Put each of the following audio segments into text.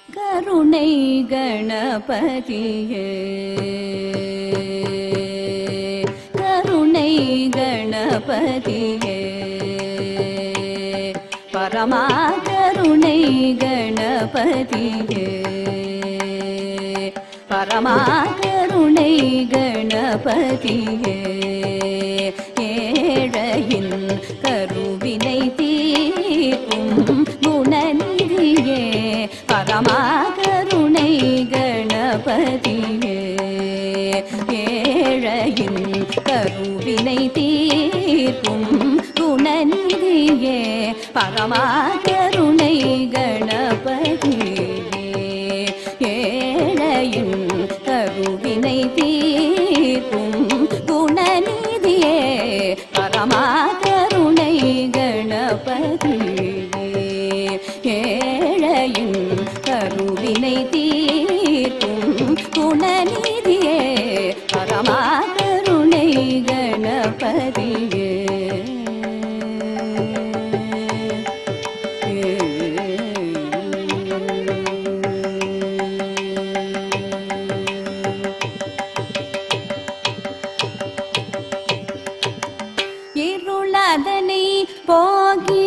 கருணை கணபதியே கருணை கணபதியே பரமா கருணை கணபதியே பரமா கருணை கணபதியே ஏழையின் கருவினை தீர்க்கும் குணநிதியே பரமா கருணை கணபதியே ஏழையின் கருவினை தீர்க்கும் குணநிதியே பரமா கருணை கணபதியே ஏழையின் கருவினை தீர்க்கும் குணநிதியே பரமா கருணை கணபதியே ஏழையின் கருவினை தீர்க்கும் குணநிதியே பரமா கருணை கணபதியே இருளதனை போகி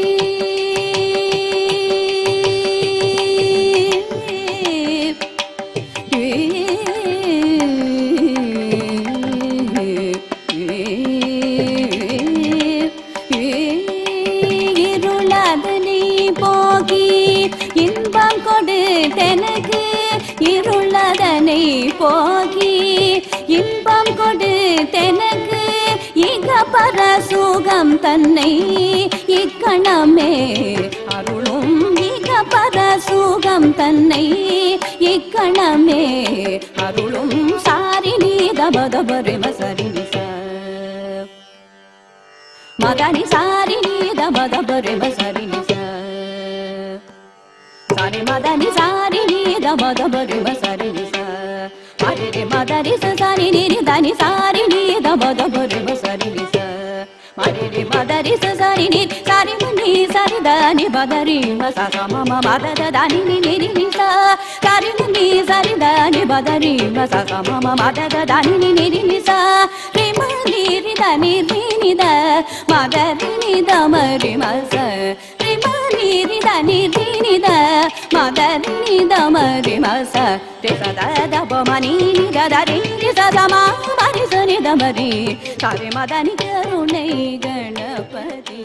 இருளதனை போகி இன்பம் கொடு தெனக்கு இருளதனை போகி இன்பம் கொடு தெனக்கு இக பர சுகம் தன்னை இக்கணமே அருளும் இக பர சுகம் தன்னை இக்கணமே அருளும் சாரிணி தபதபரிம சரிணி ச மதனி சாரிணி தபதபரிம சரிணி ச சாரி மதனி சாரிணி தபதபரிம சரிணி ச ஹரி ரி மதரி ச சாரி ரி ரி தனி சாரி ரி தபதபரிம சரிணி ச மரி ரி மதரி ச சாரி ரி சாரி முனி சாரி தனி பதரி ம ச ச ம ம மத த தனி நி நி ரி நி ச சாரி முனி சாரி தனி பதரி ம ச ச ம ம மத த தனி நி நி ரி நி ச ரி ம ரி ரி தனி ரி நி த மத ரி நி த ம ரி ம ச ரி ம ரி ரி தனி ரி நி த மத ரி நி த ம ரி ம ச ரி ச த த ப ம நி நி த த ரி ரி ச ச ம ம ரி ச நி த ம ரி சாரி மத நி கருணை கணபதி